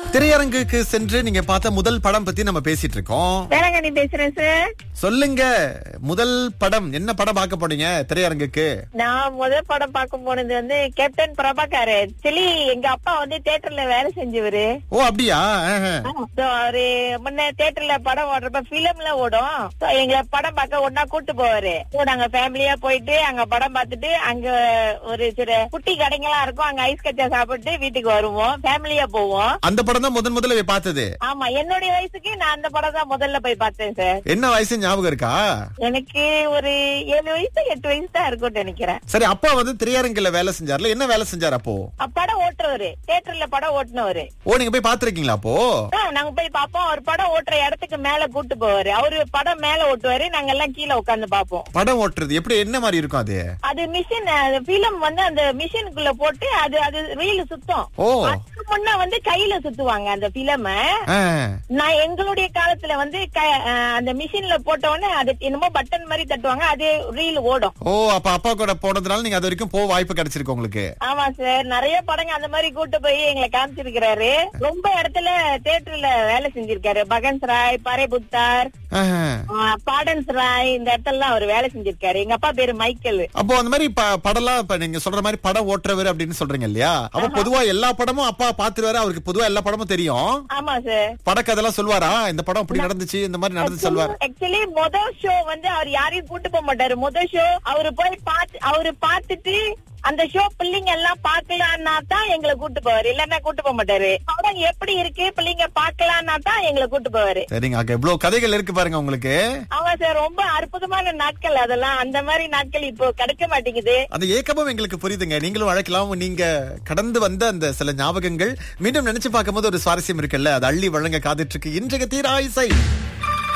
திரையரங்குக்கு சென்று நீங்க பார்த்த முதல் படம் பத்தி நம்ம பேசிட்டு இருக்கோம் வேளாங்கண்ணி பேசுறேன் சார் சொல்லுங்க முதல் படம் என்ன படம் பார்க்க போனீங்க திரையரங்குக்கு நான் முதல் படம் பார்க்க போனது வந்து கேப்டன் பிரபாகர் ஆக்சுவலி எங்க அப்பா வந்து தியேட்டர்ல வேலை செஞ்சவரு ஓ அப்படியா ஆஹா. So, அவரு முன்ன தியேட்டர்ல படம் ஓடுறப்ப பிலிம்ல ஓடும் So, எங்களை படம் பார்க்க ஒன்னா கூட்டு போவாரு So, நாங்க ஃபேமிலியா போயிட்டு அங்க படம் பார்த்துட்டு அங்க ஒரு சில குட்டி கடைங்கெல்லாம் இருக்கும் அங்க ஐஸ் கச்சா சாப்பிட்டு வீட்டுக்கு வருவோம் ஃபேமிலியா போவோம் அந்த படம் தான் முதன் முதல்ல போய் பார்த்தது ஆமா என்னுடைய வயசுக்கு நான் அந்த படம் தான் முதல்ல போய் பார்த்தேன் சார் என்ன வயசு ஞாபகம் இருக்கா எனக்கு ஒரு ஏழு வயசு எட்டு வயசு தான் இருக்கும்னு நினைக்கிறேன் சரி அப்பா வந்து திரையரங்குல வேலை செஞ்சார்ல என்ன வேலை செஞ்சார் அப்போ அஹ் படம் ஓட்டுறவரு தியேட்டர்ல படம் ஓட்டுனவரு ஓ நீங்க போய் பாத்திருக்கீங்களா அப்போ ஆ, நாங்க போய் பாப்போம் அவர் படம் ஓட்டுற இடத்துக்கு மேல கூட்டு போவாரு அவரு படம் மேல ஓட்டுவாரு நாங்க எல்லாம் கீழே உட்கார்ந்து பாப்போம் படம் ஓட்டுறது எப்படி என்ன மாதிரி இருக்கும் அது அது மிஷின் பிலிம் வந்து அந்த மிஷினுக்குள்ள போட்டு அது அது ரீல் சுத்தம் ஓ அதுக்கு முன்ன வந்து கையில சுத்துவாங்க அந்த பிலிம ஆ. நான் எங்களுடைய காலத்துல வந்து க- அஹ், அந்த மிஷின்ல போட்ட உடனே அது என்னமோ பட்டன் மாதிரி தட்டுவாங்க அது ரீல் ஓடும் ஓ அப்ப அப்பா கூட போனதுனால நீங்க அது வரைக்கும் போக வாய்ப்பு கிடைச்சிருக்கு உங்களுக்கு ஆமா சார் நிறைய படங்க அந்த மாதிரி கூட்டு போய் எங்களை காமிச்சிருக்கிறாரு ரொம்ப இடத்துல தியேட்டர்ல வேலை செஞ்சிருக்காரு பகன்ஸ் ராய் பறைபுத்தார் ஆஹா. பாடன்ஸ் ராய் இந்த இடத்துல அவர் வேலை செஞ்சிருக்காரு எங்க அப்பா பேரு மைக்கேல் அப்போ அந்த மாதிரி ப- படம்லாம் இப்ப நீங்க சொல்ற மாதிரி படம் ஓட்டுறவர் அப்படின்னு சொல்றீங்க இல்லையா அப்ப பொதுவா எல்லா படமும் அப்பா பாத்துருவாரு அவருக்கு பொதுவா எல்லா படமும் தெரியும் ஆமா சார் படக்கதெல்லாம் சொல்வாரா இந்த படம் இப்படி நடந்துச்சு இந்த மாதிரி நடந்து சொல்வார் ஆக்சுவலி முதல் ஷோ வந்து அவர் யாரையும் கூட்டு போக மாட்டாரு முதல் ஷோ அவரு போய் பார்த்து அவரு பார்த்துட்டு அந்த ஷோ பிள்ளைங்க எல்லாம் பாக்கலான்னா தான் எங்களை கூட்டு போவாரு இல்லன்னா கூட்டு போக மாட்டாரு படம் எப்படி இருக்கு பிள்ளைங்க பாக்கலான்னா தான் எங்களை கூட்டு போவாரு சரிங்க அங்க எவ்வளவு கதைகள் இருக்கு பாருங்க உங்களுக்கு ஆமா சார் ரொம்ப அற்புதமான நாட்கள் அதெல்லாம் அந்த மாதிரி நாட்கள் இப்போ கிடைக்க மாட்டேங்குது அந்த ஏக்கமும் எங்களுக்கு புரியுதுங்க நீங்களும் அழைக்கலாம் நீங்க கடந்து வந்த அந்த சில ஞாபகங்கள் மீண்டும் நினைச்சு பார்க்கும்போது ஒரு சுவாரஸ்யம் இருக்குல்ல அது அள்ளி வழங்க காத்துட்டு இருக்கு இன்றைய தீரா இசை